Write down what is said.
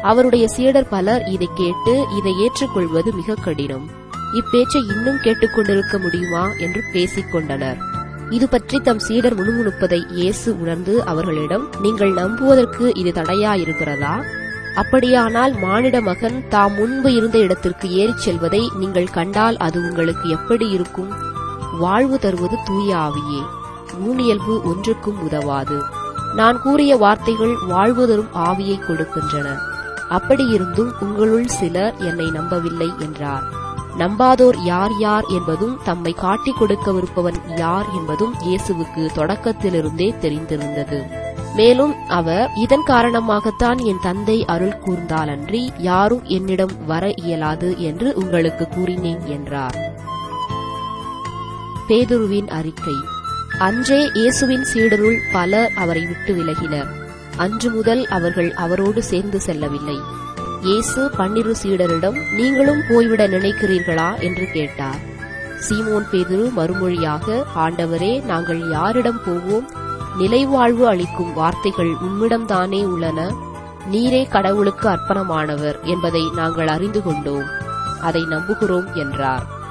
அவருடைய சீடர் பலர் இதை கேட்டு இதை ஏற்றுக்கொள்வது மிக கடினம் இப்பேச்சை இன்னும் கேட்டுக்கொண்டிருக்க முடியுமா என்று பேசிக் கொண்டனர் இது பற்றி தம் சீடர் முணுமுணுப்பதை இயேசு உணர்ந்து அவர்களிடம் நீங்கள் நம்புவதற்கு இது தடையாயிருக்கிறதா அப்படியானால் மானிட மகன் தாம் முன்பு இருந்த இடத்திற்கு ஏறிச் செல்வதை நீங்கள் கண்டால் அது உங்களுக்கு எப்படி இருக்கும் வாழ்வு தருவது தூய ஆவியே ஊனியல்பு ஒன்றுக்கும் உதவாது நான் கூறிய வார்த்தைகள் வாழ்வு தரும் ஆவியை கொடுக்கின்றன அப்படியிருந்தும் உங்களுள் சிலர் என்னை நம்பவில்லை என்றார் நம்பாதோர் யார் யார் என்பதும் தம்மை காட்டிக் கொடுக்கவிருப்பவன் யார் என்பதும் இயேசுவுக்கு தொடக்கத்திலிருந்தே தெரிந்திருந்தது மேலும் அவர் இதன் காரணமாகத்தான் என் தந்தை அருள் கூர்ந்தாலன்றி யாரும் என்னிடம் வர இயலாது என்று உங்களுக்கு கூறினேன் என்றார் பேதுருவின் அறிக்கை அன்றே இயேசுவின் சீடருள் பலர் அவரை விட்டு விலகினர் அன்று முதல் அவர்கள் அவரோடு சேர்ந்து செல்லவில்லை இயேசு பன்னிரு சீடரிடம் நீங்களும் போய்விட நினைக்கிறீர்களா என்று கேட்டார் சீமோன் பேதுரு மறுமொழியாக ஆண்டவரே நாங்கள் யாரிடம் போவோம் நிலைவாழ்வு அளிக்கும் வார்த்தைகள் உம்மிடம்தானே உள்ளன நீரே கடவுளுக்கு அர்ப்பணமானவர் என்பதை நாங்கள் அறிந்து கொண்டோம் அதை நம்புகிறோம் என்றார்